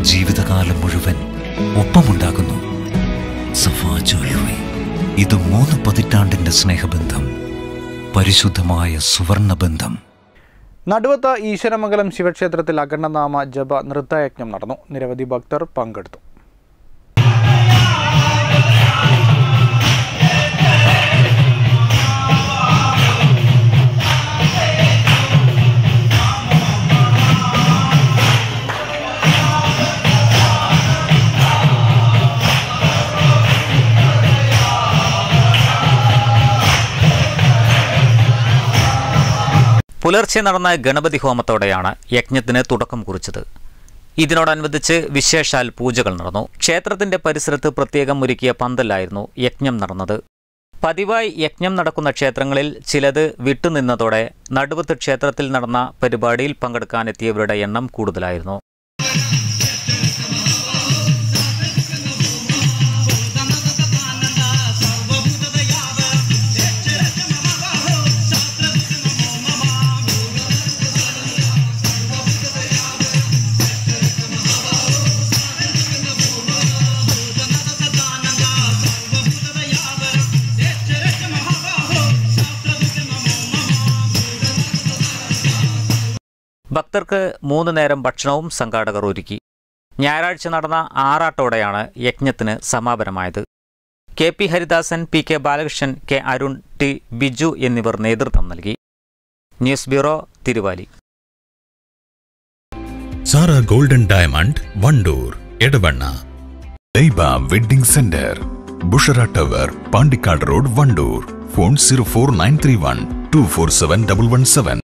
ജീവിതകാലം മുഴുവൻ ഒപ്പമുണ്ടാകുന്നു സഫാ ജ്വല്ലറി ഇത് മൂന്ന് പതിറ്റാണ്ടിന്റെ സ്നേഹബന്ധം പരിശുദ്ധമായ സുവർണബന്ധം നടുവത്ത ഈശ്വരമംഗലം ശിവക്ഷേത്രത്തിൽ അഖണ്ഡനാമ ജപ നൃത്തയജ്ഞം നടന്നു നിരവധി ഭക്തർ പങ്കെടുത്തു പുലർച്ചെ നടന്ന ഗണപതി ഹോമത്തോടെയാണ് യജ്ഞത്തിന് തുടക്കം കുറിച്ചത് ഇതിനോടനുബന്ധിച്ച് വിശേഷാൽ പൂജകൾ നടന്നു ക്ഷേത്രത്തിന്റെ പരിസരത്ത് പ്രത്യേകം ഒരുക്കിയ പന്തലായിരുന്നു യജ്ഞം നടന്നത് പതിവായി യജ്ഞം നടക്കുന്ന ക്ഷേത്രങ്ങളിൽ ചിലത് വിട്ടുനിന്നതോടെ നടുവത്ത് ക്ഷേത്രത്തിൽ നടന്ന പരിപാടിയിൽ പങ്കെടുക്കാനെത്തിയവരുടെ എണ്ണം കൂടുതലായിരുന്നു ഭക്തർക്ക് മൂന്ന് നേരം ഭക്ഷണവും സംഘാടകർ ഒരുക്കി ഞായറാഴ്ച നടന്ന ആറാട്ടോടെയാണ് യജ്ഞത്തിന് സമാപനമായത് K P Haridasan P K Balakrishnan K Arun T Biju എന്നിവർ നേതൃത്വം നൽകി news bureau Thiruvali Sara golden diamond Wandoor Edavanna Laiba wedding centre Bushara tower Pandikkad road Wandoor phone zero four nine three one two four seven double one seven